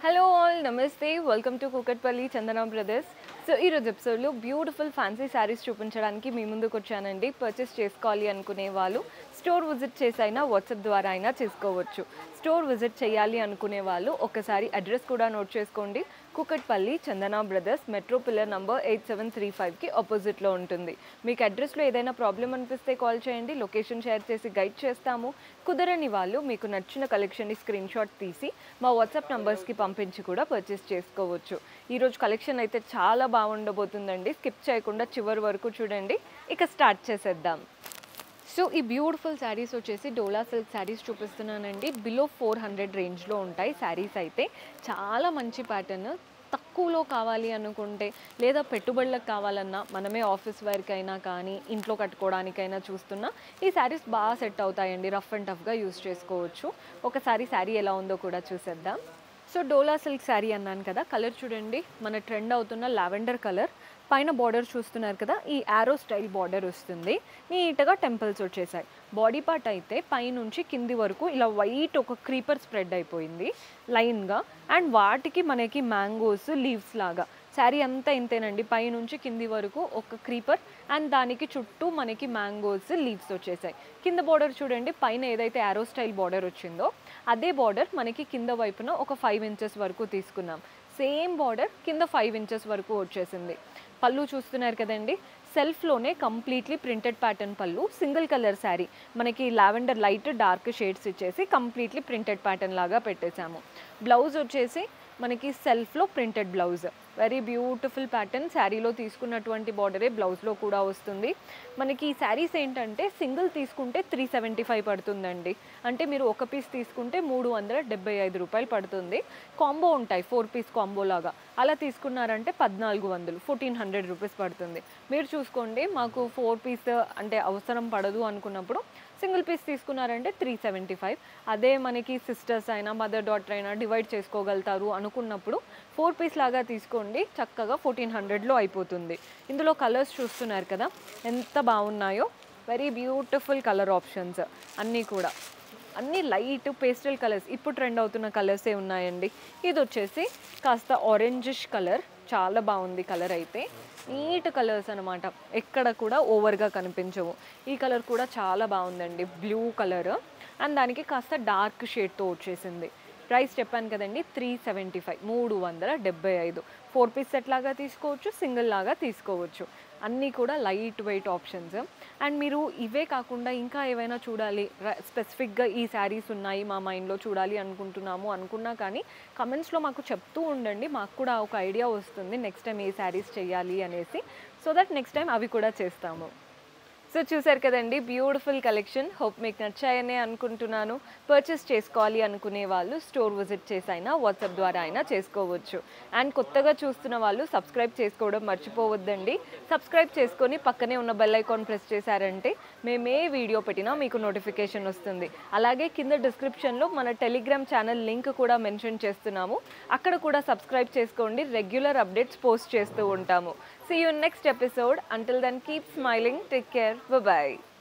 Hello all నమస్తే welcome to Kukatpally Chandana brothers so ఈరోజు ఎపిసోడ్లో బ్యూటిఫుల్ ఫ్యాన్సీ శారీస్ చూపించడానికి మీ ముందుకు వచ్చానండి పర్చేస్ చేసుకోవాలి అనుకునే వాళ్ళు స్టోర్ విజిట్ చేసైనా వాట్సాప్ ద్వారా అయినా చేసుకోవచ్చు స్టోర్ విజిట్ చేయాలి అనుకునే వాళ్ళు ఒకసారి అడ్రస్ కూడా నోట్ చేసుకోండి Kukatpally Chandana brothers metro pillar number eight seven three ఫైవ్కి ఆపోజిట్లో ఉంటుంది మీకు అడ్రస్లో ఏదైనా ప్రాబ్లం అనిపిస్తే కాల్ చేయండి లొకేషన్ షేర్ చేసి గైడ్ చేస్తాము కుదరని వాళ్ళు మీకు నచ్చిన కలెక్షన్ని స్క్రీన్ షాట్ తీసి మా వాట్సాప్ నంబర్స్కి పంపించి కూడా పర్చేస్ చేసుకోవచ్చు ఈరోజు కలెక్షన్ అయితే చాలా బాగుండబోతుందండి స్కిప్ చేయకుండా చివరి వరకు చూడండి ఇక స్టార్ట్ చేసేద్దాం సో ఈ బ్యూటిఫుల్ శారీస్ వచ్చేసి డోలా సిల్క్ శారీస్ చూపిస్తున్నానండి బిలో ఫోర్ హండ్రెడ్ రేంజ్లో ఉంటాయి శారీస్ అయితే చాలా మంచి ప్యాటర్న్ తక్కువలో కావాలి అనుకుంటే లేదా పెట్టుబడులకు కావాలన్నా మనమే ఆఫీస్ వర్క్ అయినా కానీ ఇంట్లో కట్టుకోవడానికైనా చూస్తున్నా ఈ శారీస్ బాగా సెట్ అవుతాయండి రఫ్ అండ్ టఫ్గా యూస్ చేసుకోవచ్చు ఒకసారి శారీ ఎలా ఉందో కూడా చూసేద్దాం సో డోలా సిల్క్ శారీ అన్నాను కదా కలర్ చూడండి మన ట్రెండ్ అవుతున్న లావెండర్ కలర్ పైన బార్డర్ చూస్తున్నారు కదా ఈ యారో స్టైల్ బార్డర్ వస్తుంది నీట్గా టెంపుల్స్ వచ్చేసాయి బాడీ పార్ట్ అయితే పైనుంచి కింది వరకు ఇలా వైట్ ఒక క్రీపర్ స్ప్రెడ్ అయిపోయింది లైన్గా అండ్ వాటికి మనకి మ్యాంగోస్ లీవ్స్ లాగా శారీ అంతా ఇంతేనండి పైనుంచి కింది వరకు ఒక క్రీపర్ అండ్ దానికి చుట్టూ మనకి మ్యాంగోస్ లీవ్స్ వచ్చేసాయి కింద బార్డర్ చూడండి పైన ఏదైతే యారో స్టైల్ బార్డర్ వచ్చిందో అదే బార్డర్ మనకి కింద వైపున ఒక ఫైవ్ ఇంచెస్ వరకు తీసుకున్నాం సేమ్ బార్డర్ కింద ఫైవ్ ఇంచెస్ వరకు వచ్చేసింది పళ్ళు చూస్తున్నారు కదండి సెల్ఫ్లోనే కంప్లీట్లీ ప్రింటెడ్ ప్యాటర్న్ పళ్ళు సింగిల్ కలర్ శారీ మనకి లావెండర్ లైట్ డార్క్ షేడ్స్ ఇచ్చేసి కంప్లీట్లీ ప్రింటెడ్ ప్యాటర్న్ లాగా పెట్టేశాము బ్లౌజ్ వచ్చేసి మనకి సెల్ఫ్లో printed blouse very beautiful pattern శారీలో తీసుకున్నటువంటి బార్డరే బ్లౌజ్లో కూడా వస్తుంది మనకి ఈ శారీస్ ఏంటంటే సింగిల్ తీసుకుంటే త్రీ సెవెంటీ ఫైవ్ పడుతుందండి అంటే మీరు ఒక పీస్ తీసుకుంటే మూడు వందల డెబ్బై ఐదు రూపాయలు పడుతుంది కాంబో ఉంటాయి ఫోర్ పీస్ కాంబో లాగా అలా తీసుకున్నారంటే పద్నాలుగు వందలు ఫోర్టీన్ హండ్రెడ్ రూపీస్ పడుతుంది మీరు చూసుకోండి మాకు ఫోర్ పీస్ అంటే అవసరం పడదు అనుకున్నప్పుడు సింగిల్ పీస్ తీసుకున్నారంటే త్రీ సెవెంటీ ఫైవ్ అదే మనకి సిస్టర్స్ అయినా మదర్ డాటర్ అయినా డివైడ్ చేసుకోగలుగుతారు అనుకున్నప్పుడు ఫోర్ పీస్ లాగా తీసుకోండి చక్కగా ఫోర్టీన్ హండ్రెడ్లో అయిపోతుంది ఇందులో కలర్స్ చూస్తున్నారు కదా ఎంత బాగున్నాయో వెరీ బ్యూటిఫుల్ కలర్ ఆప్షన్స్ అన్నీ కూడా అన్ని లైట్ పేస్టల్ కలర్స్ ఇప్పుడు ట్రెండ్ అవుతున్న కలర్సే ఉన్నాయండి ఇది వచ్చేసి కాస్త ఆరెంజిష్ కలర్ చాలా బాగుంది కలర్ అయితే నీట్ కలర్స్ అనమాట ఎక్కడ కూడా ఓవర్గా కనిపించవు ఈ కలర్ కూడా చాలా బాగుందండి బ్లూ కలర్ అండ్ దానికి కాస్త డార్క్ షేడ్తో వచ్చేసింది ప్రైస్ చెప్పాను కదండి త్రీ సెవెంటీ ఫైవ్ మూడు వందల డెబ్బై ఐదు ఫోర్ పీస్ సెట్ లాగా తీసుకోవచ్చు సింగిల్ లాగా తీసుకోవచ్చు అన్నీ కూడా లైట్ వెయిట్ ఆప్షన్స్ అండ్ మీరు ఇవే కాకుండా ఇంకా ఏవైనా చూడాలి స్పెసిఫిక్గా ఈ శారీస్ ఉన్నాయి మా మైండ్లో చూడాలి అనుకుంటున్నాము అనుకున్నా కానీ కమెంట్స్లో మాకు చెప్తూ ఉండండి మాకు కూడా ఒక ఐడియా వస్తుంది నెక్స్ట్ టైం ఏ శారీస్ చేయాలి అనేసి సో దట్ నెక్స్ట్ టైం అవి కూడా చేస్తాము సో చూసారు కదండి బ్యూటిఫుల్ కలెక్షన్ హోప్ మీకు నచ్చాయనే అనుకుంటున్నాను పర్చేస్ చేసుకోవాలి అనుకునే వాళ్ళు స్టోర్ విజిట్ చేసి అయినా వాట్సాప్ ద్వారా అయినా చేసుకోవచ్చు అండ్ కొత్తగా చూస్తున్న వాళ్ళు సబ్స్క్రైబ్ చేసుకోవడం మర్చిపోవద్దండి సబ్స్క్రైబ్ చేసుకొని పక్కనే ఉన్న బెల్ ఐకాన్ ప్రెస్ చేశారంటే మేము ఏ వీడియో పెట్టినా మీకు నోటిఫికేషన్ వస్తుంది అలాగే కింద డిస్క్రిప్షన్లో మన టెలిగ్రామ్ ఛానల్ లింక్ కూడా మెన్షన్ చేస్తున్నాము అక్కడ కూడా సబ్స్క్రైబ్ చేసుకోండి రెగ్యులర్ అప్డేట్స్ పోస్ట్ చేస్తూ ఉంటాము See you in next episode. Until then, keep smiling. Take care. Bye bye.